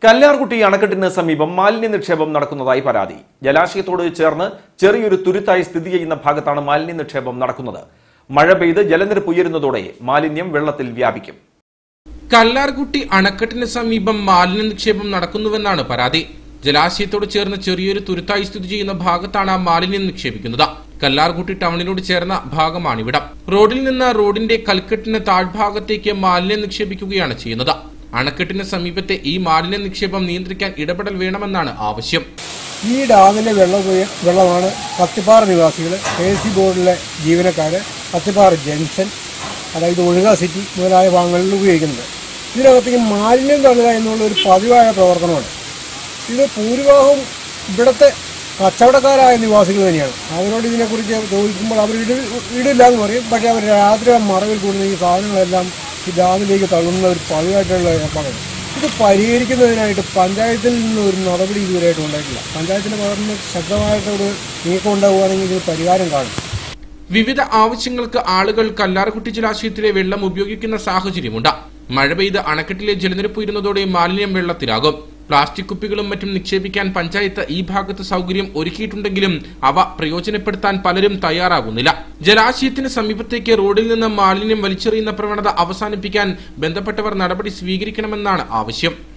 കല്ലാർകുട്ടി അണക്കെട്ടിന് സമീപം മാലിന്യ നിക്ഷേപം നടക്കുന്നതായി പരാതി ജലാശയത്തോട് ചേർന്ന് ചെറിയൊരു തുരുത്തായി സ്ഥിതി ചെയ്യുന്ന ഭാഗത്താണ് മാലിന്യ നിക്ഷേപം നടക്കുന്നത് മഴ പെയ്ത് ജലനിരപ്പ് ഉയരുന്നതോടെ മാലിന്യം വെള്ളത്തിൽ വ്യാപിക്കും കല്ലാർകുട്ടി അണക്കെട്ടിന് സമീപം മാലിന്യ നിക്ഷേപം നടക്കുന്നുവെന്നാണ് പരാതി ജലാശയത്തോട് ചേർന്ന് ചെറിയൊരു തുരുത്തായി സ്ഥിതി ചെയ്യുന്ന ഭാഗത്താണ് മാലിന്യം നിക്ഷേപിക്കുന്നത് കല്ലാർകുട്ടി ടൗണിനോട് ചേർന്ന ഭാഗമാണിവിടം റോഡിൽ നിന്ന് റോഡിന്റെ കൽക്കെട്ടിന് താഴ്ഭാഗത്തേക്ക് മാലിന്യം നിക്ഷേപിക്കുകയാണ് ചെയ്യുന്നത് അണക്കെട്ടിന് സമീപത്തെ ഈ മാലിന്യ നിക്ഷേപം നിയന്ത്രിക്കാൻ ഇടപെടൽ വേണമെന്നാണ് ആവശ്യം ഈ ഡാമിലെ വെള്ളം ഉപയോ- വെള്ളമാണ് കത്തിപ്പാറ നിവാസികൾ കെ സി ബോർഡിലെ ജീവനക്കാർ കത്തിപ്പാറ ജംഗ്ഷൻ അതായത് ഒഴുക സിറ്റി മുതലായ ഭാഗങ്ങളിൽ ഉപയോഗിക്കുന്നത് ഇതിനകത്തേക്ക് മാലിന്യം തള്ളുക എന്നുള്ള ഒരു പതിവായ പ്രവർത്തനമാണ് ഇത് ഭൂരിഭാഗം ഇവിടുത്തെ കച്ചവടക്കാരായ നിവാസികൾ തന്നെയാണ് അവരോട് ഇതിനെക്കുറിച്ച് ചോദിക്കുമ്പോൾ അവർ ഇട ഇടില്ല എന്ന് പറയും പക്ഷേ അവർ രാത്രി മറവിൽ കൂടുന്ന ഈ സാധനങ്ങളെല്ലാം ഈ ഡാമിലേക്ക് തള്ളുന്ന ഒരു പതിവായിട്ടുള്ള ഏർപ്പാടാണ് ഇത് പരിഹരിക്കുന്നതിനായിട്ട് പഞ്ചായത്തിൽ നിന്ന് ഒരു നടപടി ഇതുവരെയായിട്ട് ഉണ്ടായിട്ടില്ല പഞ്ചായത്തിൻ്റെ ഭാഗത്ത് നിന്ന് ശക്തമായിട്ടൊരു നീക്കം ഉണ്ടാവുകയാണെങ്കിൽ ഇതിന് പരിഹാരം കാണും വിവിധ ആവശ്യങ്ങൾക്ക് ആളുകൾ കല്ലാർകുട്ടി ജലാശയത്തിലെ വെള്ളം ഉപയോഗിക്കുന്ന സാഹചര്യമുണ്ട് മഴ പെയ്ത് അണക്കെട്ടിലെ ജലനിരപ്പ് ഉയരുന്നതോടെ മാലിന്യം വെള്ളത്തിലാകും പ്ലാസ്റ്റിക് കുപ്പികളും മറ്റും നിക്ഷേപിക്കാൻ പഞ്ചായത്ത് ഈ ഭാഗത്ത് സൗകര്യം ഒരുക്കിയിട്ടുണ്ടെങ്കിലും അവ പ്രയോജനപ്പെടുത്താൻ പലരും തയ്യാറാകുന്നില്ല ജലാശയത്തിന് സമീപത്തേക്ക് റോഡിൽ നിന്ന് മാലിന്യം വലിച്ചെറിയുന്ന പ്രവണത അവസാനിപ്പിക്കാൻ ബന്ധപ്പെട്ടവർ നടപടി സ്വീകരിക്കണമെന്നാണ് ആവശ്യം